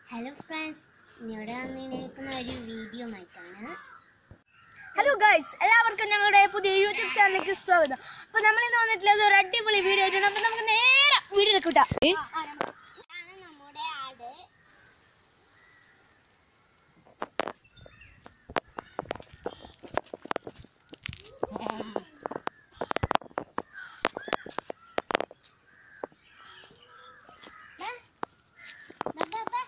Hello friends ഇവിടെ വന്നിരിക്കുന്ന ഒരു വീഡിയോ ആയിട്ടാണ് ഹലോ ഗൈസ് എല്ലാവർക്കും ഞങ്ങളുടെ പുതിയ യൂട്യൂബ് ചാനലിലേക്ക് സ്വാഗതം അപ്പൊ നമ്മൾ ഇന്ന് വന്നിട്ടുള്ളത് ഒരു അടിപൊളി വീഡിയോ ആയിട്ടാണ് അപ്പൊ നമുക്ക് നേരെ വീഡിയോയിലേക്ക് വിട്ടാം ഇതാണ് നമ്മുടെ ആട് ദാ. ദാ, ദാ, ദാ.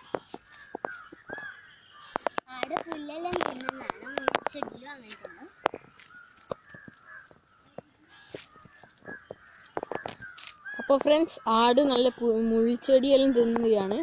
ആട് പുല്ലെല്ലാം തിന്നുന്നതാണ് ചെടിയോ അങ്ങനത്തെ ഒന്നും അപ്പോൾ ഫ്രണ്ട്സ് ആട് നല്ല പു- മുൾച്ചെടിയെല്ലാം തിന്നുകയാണ്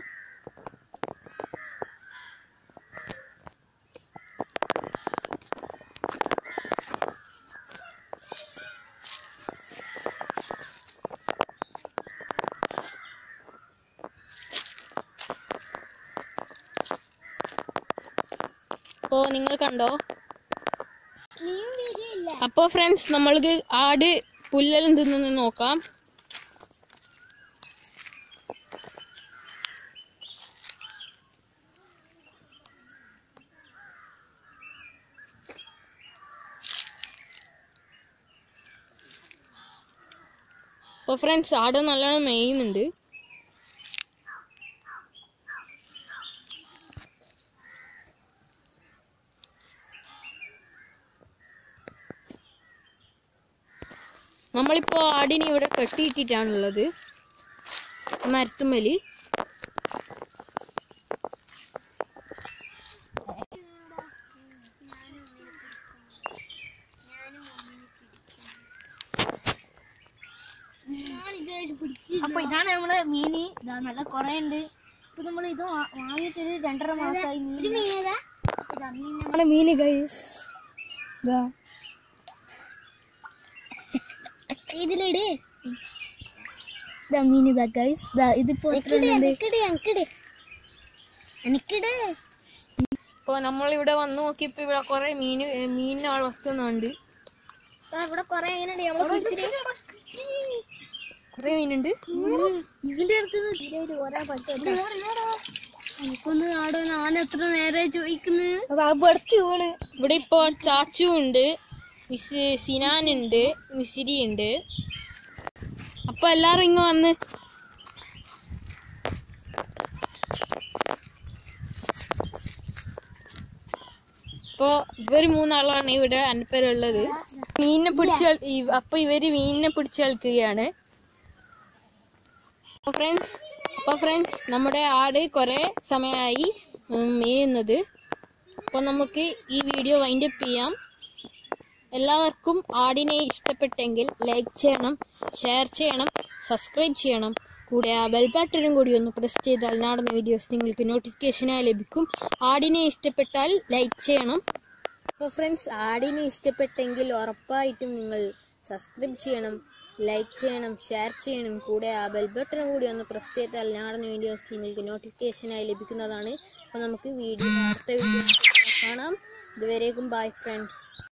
അപ്പോൾ നിങ്ങൾ കണ്ടോ നീയും വരില്ല അപ്പോൾ ഫ്രണ്ട്സ് നമ്മൾക്ക് ആട് പുല്ലെല്ലാം തിന്നു നോക്കാം അപ്പോൾ ഫ്രണ്ട്സ് ആട് നല്ലോണം മേയുന്നുണ്ട് നമ്മളിപ്പോ ആടിനെ ഇവിടെ കെട്ടിയിട്ടിട്ടാണുള്ളത് മരത്തുമ്മല് അപ്പൊ ഇതാണ് നമ്മളെ മീന് ഇതാ നല്ല കൊറേ ഉണ്ട് ഇപ്പൊ നമ്മൾ ഇത് വാ- വാങ്ങിയിട്ട് ഒരു രണ്ടര മാസമായി മീൻ ഒരു മീനേതാ ഇതാ മീൻ നമ്മുടെ മീന് ഗൈസ് ഇതാ ഇതിലിട് ഇതാ മീൻ ഇതാ ഗൈസ് ഇതാ ഇതിപ്പോ എത്ര എനിക്കിട് ഉണ്ട് എനിക്കിട് എനിക്കിട് എനിക്കിട് ഇപ്പൊ നമ്മളിവിടെ വന്നു നോക്കിയപ്പോ ഇവിടെ കൊറേ മീന് മീനിനെ വളർത്തുന്നുണ്ട് ദാ ഇവിടെ കൊറേ എങ്ങനെയുണ്ട് നമ്മളെ കുടിച്ചിട്ട് കൊറേ മീനുണ്ട് ഇതിന്റെ അടുത്ത് തീരെ ഒരാ പറ്റും എനിക്കൊന്ന് ആടോ ഞാൻ എത്ര നേരെ ചോദിക്കുന്നു അത് പഠിച്ചു വീണ് ഇവിടെ ഇപ്പോ ചാച്ചു ഉണ്ട് മിസ് സിനാൻ ഉണ്ട് മിസിരി ഉണ്ട് അപ്പൊ എല്ലാരും ഇങ്ങ് വന്ന് ഇപ്പൊ ഇവര് മൂന്നാളാണ് ഇവിടെ അൻപേരുള്ളത് മീനിനെ പിടിച്ച് കളി- ഈ- അപ്പൊ ഇവര് മീനിനെ പിടിച്ച് കളിക്കുകയാണ് അപ്പൊ ഫ്രണ്ട്സ് അപ്പൊ ഫ്രണ്ട്സ് നമ്മുടെ ആട് കുറെ സമയമായി ഉം, മേയുന്നത് അപ്പൊ നമുക്ക് ഈ വീഡിയോ വൈൻഡപ്പ് ചെയ്യാം എല്ലാവർക്കും ആടിനെ ഇഷ്ടപ്പെട്ടെങ്കിൽ ലൈക്ക് ചെയ്യണം ഷെയർ ചെയ്യണം സബ്സ്ക്രൈബ് ചെയ്യണം കൂടെ ആ ബെൽ ബട്ടണും കൂടി ഒന്ന് പ്രസ് ചെയ്താൽ നാടുന്ന വീഡിയോസ് നിങ്ങൾക്ക് നോട്ടിഫിക്കേഷനായി ലഭിക്കും ആടിനെ ഇഷ്ടപ്പെട്ടാൽ ലൈക്ക് ചെയ്യണം അപ്പോൾ ഫ്രണ്ട്സ് ആടിനെ ഇഷ്ടപ്പെട്ടെങ്കിൽ ഉറപ്പായിട്ടും നിങ്ങൾ സബ്സ്ക്രൈബ് ചെയ്യണം ലൈക്ക് ചെയ്യണം ഷെയർ ചെയ്യണം കൂടെ ആ ബെൽ ബട്ടണും കൂടി ഒന്ന് പ്രസ് ചെയ്താൽ നാടുന്ന വീഡിയോസ് നിങ്ങൾക്ക് നോട്ടിഫിക്കേഷനായി ലഭിക്കുന്നതാണ് അപ്പോൾ നമുക്ക് വീഡിയോ അടുത്ത വീഡിയോ കാണാം ഇതുവരേക്കും ബൈ ഫ്രണ്ട്സ്